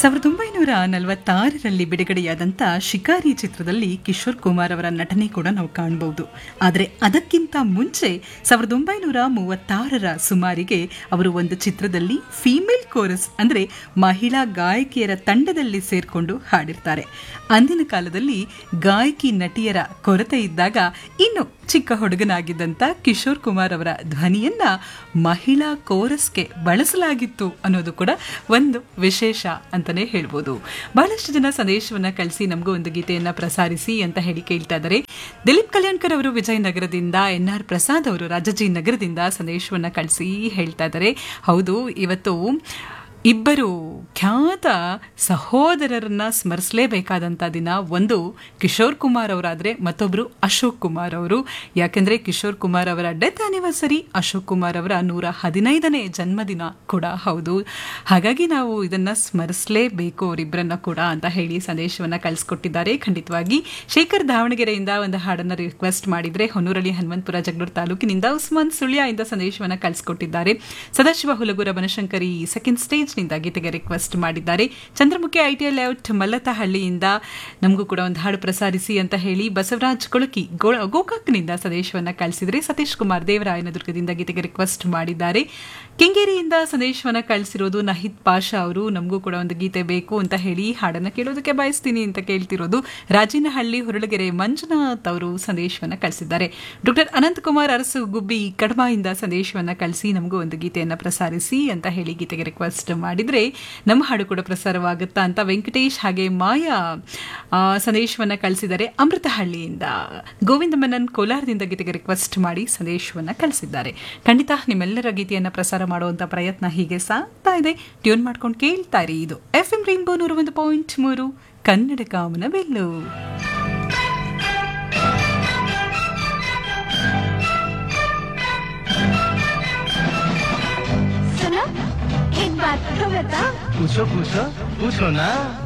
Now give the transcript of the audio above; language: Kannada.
ಸಾವಿರದ ಒಂಬೈನೂರ ನಲವತ್ತಾರರಲ್ಲಿ ಬಿಡುಗಡೆಯಾದಂಥ ಶಿಕಾರಿ ಚಿತ್ರದಲ್ಲಿ ಕಿಶೋರ್ ಕುಮಾರ್ ಅವರ ನಟನೆ ಕೂಡ ನಾವು ಕಾಣಬಹುದು ಆದರೆ ಅದಕ್ಕಿಂತ ಮುಂಚೆ ಸಾವಿರದ ಒಂಬೈನೂರ ಮೂವತ್ತಾರರ ಸುಮಾರಿಗೆ ಅವರು ಒಂದು ಚಿತ್ರದಲ್ಲಿ ಫೀಮೇಲ್ ಕೋರಸ್ ಅಂದರೆ ಮಹಿಳಾ ಗಾಯಕಿಯರ ತಂಡದಲ್ಲಿ ಸೇರ್ಕೊಂಡು ಹಾಡಿರ್ತಾರೆ ಅಂದಿನ ಕಾಲದಲ್ಲಿ ಗಾಯಕಿ ನಟಿಯರ ಕೊರತೆ ಇದ್ದಾಗ ಇನ್ನು ಚಿಕ್ಕ ಹುಡುಗನಾಗಿದ್ದಂಥ ಕಿಶೋರ್ ಕುಮಾರ್ ಅವರ ಧ್ವನಿಯನ್ನ ಮಹಿಳಾ ಕೋರಸ್ಗೆ ಬಳಸಲಾಗಿತ್ತು ಅನ್ನೋದು ಕೂಡ ಒಂದು ವಿಶೇಷ ಅಂತಾನೆ ಹೇಳ್ಬೋದು ಬಹಳಷ್ಟು ಜನ ಸಂದೇಶವನ್ನ ಕಳಿಸಿ ನಮಗೂ ಒಂದು ಗೀತೆಯನ್ನ ಪ್ರಸಾರಿಸಿ ಅಂತ ಹೇಳಿ ಕೇಳ್ತಾ ಇದ್ದಾರೆ ದಿಲೀಪ್ ಕಲ್ಯಾಣ್ಕರ್ ಅವರು ವಿಜಯನಗರದಿಂದ ಎನ್ ಆರ್ ಪ್ರಸಾದ್ ಅವರು ರಾಜಾಜಿನಗರದಿಂದ ಸಂದೇಶವನ್ನ ಕಳಿಸಿ ಹೇಳ್ತಾ ಇದ್ದಾರೆ ಹೌದು ಇವತ್ತು ಇಬ್ಬರು ಖ್ಯಾತ ಸಹೋದರರನ್ನ ಸ್ಮರಿಸಲೇಬೇಕಾದಂಥ ದಿನ ಒಂದು ಕಿಶೋರ್ ಕುಮಾರ್ ಅವರಾದರೆ ಮತ್ತೊಬ್ಬರು ಅಶೋಕ್ ಕುಮಾರ್ ಅವರು ಯಾಕೆಂದರೆ ಕಿಶೋರ್ ಕುಮಾರ್ ಅವರ ಡೆತ್ ಆನಿವರ್ಸರಿ ಅಶೋಕ್ ಕುಮಾರ್ ಅವರ ನೂರ ಹದಿನೈದನೇ ಜನ್ಮದಿನ ಕೂಡ ಹೌದು ಹಾಗಾಗಿ ನಾವು ಇದನ್ನು ಸ್ಮರಿಸಲೇಬೇಕು ಅವರಿಬ್ಬರನ್ನ ಕೂಡ ಅಂತ ಹೇಳಿ ಸಂದೇಶವನ್ನು ಕಳಿಸ್ಕೊಟ್ಟಿದ್ದಾರೆ ಖಂಡಿತವಾಗಿ ಶೇಖರ್ ದಾವಣಗೆರೆಯಿಂದ ಒಂದು ಹಾಡನ್ನು ರಿಕ್ವೆಸ್ಟ್ ಮಾಡಿದರೆ ಹೊನ್ನೂರಲ್ಲಿ ಹನುಮಂತಪುರ ಜಗಳೂರು ತಾಲೂಕಿನಿಂದ ಉಸ್ಮಾನ್ ಸುಳ್ಯ ಇಂದ ಸಂದೇಶವನ್ನು ಕಳಿಸ್ಕೊಟ್ಟಿದ್ದಾರೆ ಸದಾಶಿವ ಹುಲಗೂರ ಬನಶಂಕರಿ ಸೆಕೆಂಡ್ ಸ್ಟೇಜ್ ನಿಂದ ಗೀತೆಗೆ ರಿಕ್ವೆಸ್ಟ್ ಮಾಡಿದ್ದಾರೆ ಚಂದ್ರಮುಖಿ ಐಟಿಎಲ್ ಲೇಔಟ್ ಮಲ್ಲತಹಳ್ಳಿಯಿಂದ ನಮಗೂ ಕೂಡ ಒಂದು ಹಾಡು ಪ್ರಸಾರಿಸಿ ಅಂತ ಹೇಳಿ ಬಸವರಾಜ್ ಕೊಳಕಿ ಗೋಕಾಕ್ನಿಂದ ಸಂದೇಶವನ್ನ ಕಳಿಸಿದ್ರೆ ಸತೀಶ್ ಕುಮಾರ್ ದೇವರಾಯನದುರ್ಗದಿಂದ ಗೀತೆಗೆ ರಿಕ್ವೆಸ್ಟ್ ಮಾಡಿದ್ದಾರೆ ಕೆಂಗೇರಿಯಿಂದ ಸಂದೇಶವನ್ನ ಕಳಿಸಿರೋದು ನಹಿದ್ ಪಾಷಾ ಅವರು ನಮಗೂ ಕೂಡ ಒಂದು ಗೀತೆ ಬೇಕು ಅಂತ ಹೇಳಿ ಹಾಡನ್ನ ಕೇಳೋದಕ್ಕೆ ಬಯಸ್ತೀನಿ ಅಂತ ಕೇಳ್ತಿರೋದು ರಾಜಿನಹಳ್ಳಿ ಹುರುಳಗೆರೆ ಮಂಜುನಾಥ್ ಅವರು ಸಂದೇಶವನ್ನ ಕಳಿಸಿದ್ದಾರೆ ಡಾಕ್ಟರ್ ಅನಂತಕುಮಾರ್ ಅರಸು ಗುಬ್ಬಿ ಕಡಬಾಯಿಂದ ಸಂದೇಶವನ್ನ ಕಳಿಸಿ ನಮಗೂ ಒಂದು ಗೀತೆಯನ್ನ ಪ್ರಸಾರಿಸಿ ಅಂತ ಹೇಳಿ ಗೀತೆಗೆ ರಿಕ್ವೆಸ್ಟ್ ಮಾಡಿದ್ರೆ ನಮ್ಮ ಹಾಡು ಕೂಡ ಪ್ರಸಾರವಾಗುತ್ತಾ ಅಂತ ವೆಂಕಟೇಶ್ ಹಾಗೆ ಮಾಯಾ ಸಂದೇಶವನ್ನ ಕಳಿಸಿದ್ದಾರೆ ಅಮೃತಹಳ್ಳಿಯಿಂದ ಗೋವಿಂದ ಮೆನನ್ ಕೋಲಾರದಿಂದ ಗೀತೆಗೆ ರಿಕ್ವೆಸ್ಟ್ ಮಾಡಿ ಸಂದೇಶವನ್ನ ಕಳಿಸಿದ್ದಾರೆ ಖಂಡಿತ ನಿಮ್ಮೆಲ್ಲರ ಗೀತೆಯನ್ನ ಪ್ರಸಾರ ಮಾಡುವಂತ ಪ್ರಯತ್ನ ಹೀಗೆ ಸಾಗ್ತಾ ಇದೆ ಟ್ಯೂನ್ ಮಾಡ್ಕೊಂಡು ಕೇಳ್ತಾ ಇರಿ ಇದು ಎಫ್ ಎಂ ರೈನ್ಬೋ ನೂರ ಒಂದು ಪಾಯಿಂಟ್ ಮೂರು ಕನ್ನಡ ಕಾಮನ ಬೆಲ್ಲು सुनो एक बात तो बता पूछो पूछो पूछो ना